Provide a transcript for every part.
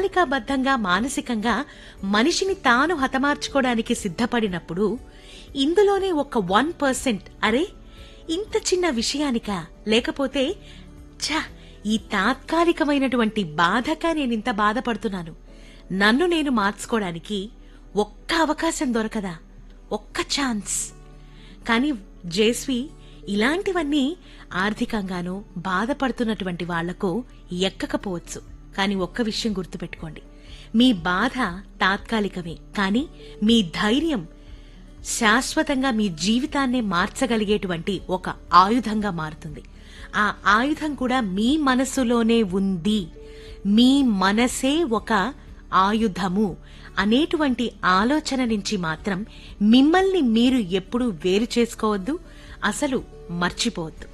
ప్రణాళికాబద్ధంగా మానసికంగా మనిషిని తాను హతమార్చుకోవడానికి సిద్ధపడినప్పుడు ఇందులోనే ఒక వన్ పర్సెంట్ అరే ఇంత చిన్న విషయానిక లేకపోతే ఛ ఈ తాత్కాలికమైనటువంటి బాధక నేనింత బాధపడుతున్నాను నన్ను నేను మార్చుకోవడానికి ఒక్క అవకాశం దొరకదా ఒక్క ఛాన్స్ కానీ జేస్వి ఇలాంటివన్నీ ఆర్థికంగానూ బాధపడుతున్నటువంటి వాళ్లకు ఎక్కకపోవచ్చు కానీ ఒక్క విషయం గుర్తుపెట్టుకోండి మీ బాధ తాత్కాలికమే కానీ మీ ధైర్యం శాశ్వతంగా మీ జీవితాన్నే మార్చగలిగేటువంటి ఒక ఆయుధంగా మారుతుంది ఆ ఆయుధం కూడా మీ మనసులోనే ఉంది మీ మనసే ఒక ఆయుధము అనేటువంటి ఆలోచన నుంచి మాత్రం మిమ్మల్ని మీరు ఎప్పుడూ వేరు చేసుకోవద్దు అసలు మర్చిపోవద్దు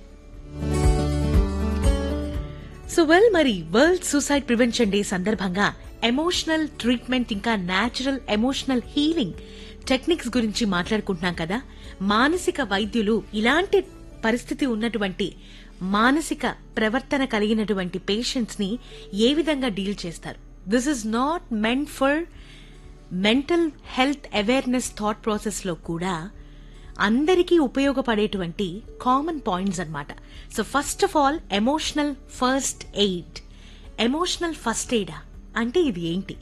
సో వెల్ మరి వరల్డ్ సూసైడ్ ప్రివెన్షన్ డే సందర్భంగా ఎమోషనల్ ట్రీట్మెంట్ ఇంకా నేచురల్ ఎమోషనల్ హీలింగ్ టెక్నిక్స్ గురించి మాట్లాడుకుంటున్నాం కదా మానసిక వైద్యులు ఇలాంటి పరిస్థితి ఉన్నటువంటి మానసిక ప్రవర్తన కలిగినటువంటి పేషెంట్స్ ని ఏ విధంగా డీల్ చేస్తారు this is not meant for mental health awareness thought process లో కూడా అందరికీ ఉపయోగపడేటువంటి కామన్ పాయింట్స్ అన్నమాట so first of all emotional first aid emotional first ఎయిడా అంటే ఇది ఏంటి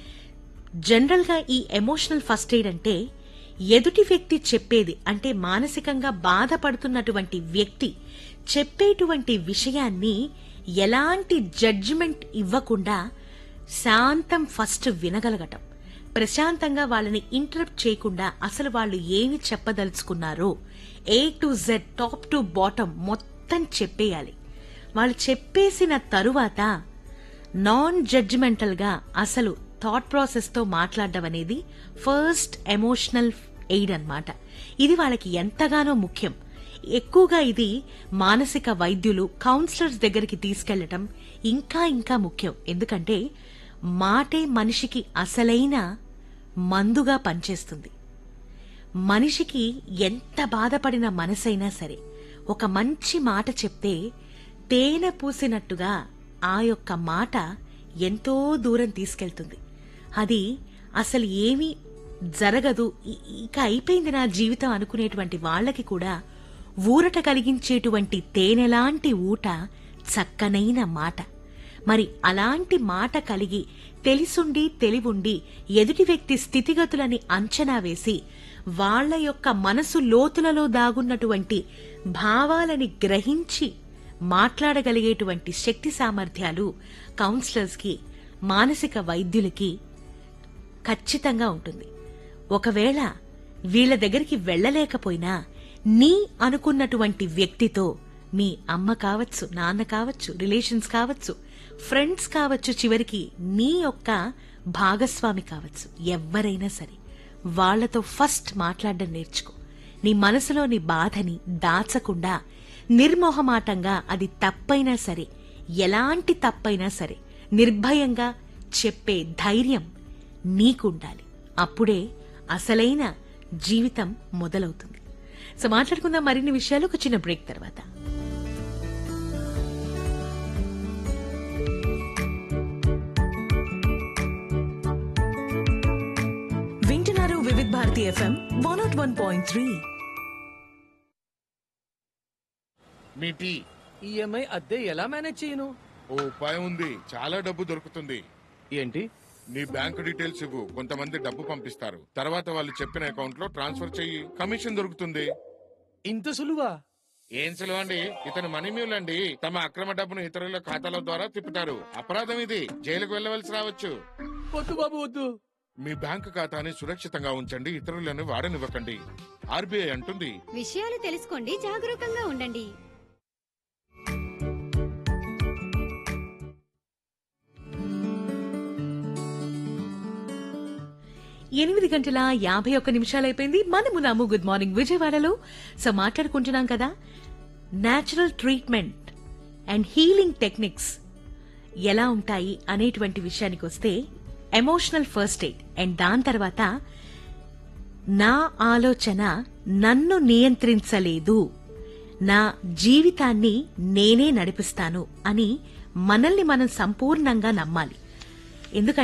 జనరల్ గా ఈ ఎమోషనల్ ఫస్ట్ ఎయిడ్ అంటే ఎదుటి వ్యక్తి చెప్పేది అంటే మానసికంగా బాధపడుతున్నటువంటి వ్యక్తి చెప్పేటువంటి విషయాన్ని ఎలాంటి జడ్జిమెంట్ ఇవ్వకుండా శాంతం ఫస్ట్ వినగలగటం ప్రశాంతంగా వాళ్ళని ఇంటరప్ట్ చేయకుండా అసలు వాళ్ళు ఏమి చెప్పదలుచుకున్నారో A to Z top to bottom మొత్తం చెప్పేయాలి వాళ్ళు చెప్పేసిన తరువాత నాన్ జడ్జిమెంటల్ గా అసలు థాట్ ప్రాసెస్ తో మాట్లాడడం అనేది ఫస్ట్ ఎమోషనల్ ఎయిడ్ అన్నమాట ఇది వాళ్ళకి ఎంతగానో ముఖ్యం ఎక్కువగా ఇది మానసిక వైద్యులు కౌన్సిలర్స్ దగ్గరికి తీసుకెళ్లటం ఇంకా ఇంకా ముఖ్యం ఎందుకంటే మాటే మనిషికి అసలైన మందుగా పనిచేస్తుంది మనిషికి ఎంత బాధపడిన మనసైనా సరే ఒక మంచి మాట చెప్తే తేనె పూసినట్టుగా ఆ యొక్క మాట ఎంతో దూరం తీసుకెళ్తుంది అది అసలు ఏమీ జరగదు ఇ- ఇక అయిపోయింది నా జీవితం అనుకునేటువంటి వాళ్ళకి కూడా ఊరట కలిగించేటువంటి తేనెలాంటి ఊట చక్కనైన మాట మరి అలాంటి మాట కలిగి తెలిసుండి తెలివుండి ఎదుటి వ్యక్తి స్థితిగతులని అంచనా వేసి వాళ్ళ యొక్క మనసు లోతులలో దాగున్నటువంటి భావాలని గ్రహించి మాట్లాడగలిగేటువంటి శక్తి సామర్థ్యాలు కౌన్సిలర్స్ కి మానసిక వైద్యులకి ఖచ్చితంగా ఉంటుంది ఒకవేళ వీళ్ళ దగ్గరికి వెళ్ళలేకపోయినా నీ అనుకున్నటువంటి వ్యక్తితో మీ అమ్మ కావచ్చు నాన్న కావచ్చు రిలేషన్స్ కావచ్చు ఫ్రెండ్స్ కావచ్చు చివరికి నీ యొక్క భాగస్వామి కావచ్చు ఎవ్వరైనా సరే వాళ్లతో ఫస్ట్ మాట్లాడడం నేర్చుకో నీ మనసులోని బాధని దాచకుండా నిర్మోహమాటంగా అది తప్పైనా సరే ఎలాంటి తప్పైనా సరే నిర్భయంగా చెప్పే ధైర్యం నీకుండాలి అప్పుడే అసలైన జీవితం మొదలవుతుంది సో మాట్లాడుకుందాం మరిన్ని విషయాలు ఒక చిన్న బ్రేక్ తర్వాత వింటున్నారు Vividh Bharati FM one nought one point three మీ టీ ఈఎంఐ అద్దె ఎలా మేనేజ్ చేయను ఓ ఉపాయం ఉంది చాలా డబ్బు దొరుకుతుంది ఏంటి నీ బ్యాంకు డీటెయిల్స్ ఇవ్వు కొంతమంది డబ్బు పంపిస్తారు తర్వాత వాళ్ళు చెప్పిన అకౌంట్ లో ట్రాన్స్ఫర్ చెయ్యి కమిషన్ దొరుకుతుంది ఇంత సులువా ఏం సులువండి ఇతను మనీ మ్యూల్ అండి తమ అక్రమ డబ్బును ఇతరుల ఖాతాల ద్వారా తిప్పుతారు అపరాధం ఇది జైలుకు వెళ్ళవలసి రావచ్చు వద్దు బాబు వద్దు మీ బ్యాంకు ఖాతాని సురక్షితంగా ఉంచండి ఇతరులను వాడనివ్వకండి ఆర్బీఐ అంటుంది విషయాలు తెలుసుకోండి జాగరూకంగా ఉండండి ఎనిమిది గంటల యాభై ఒక్క నిమిషాలు అయిపోయింది మనము నాము గుడ్ మార్నింగ్ విజయవాడలో సో మాట్లాడుకుంటున్నాం కదా natural treatment and healing techniques ఎలా ఉంటాయి అనేటువంటి విషయానికి వస్తే ఎమోషనల్ ఫస్ట్ ఎయిడ్ అండ్ దాని తర్వాత నా ఆలోచన నన్ను నియంత్రించలేదు నా జీవితాన్ని నేనే నడిపిస్తాను అని మనల్ని మనం సంపూర్ణంగా నమ్మాలి ఎందుకంటే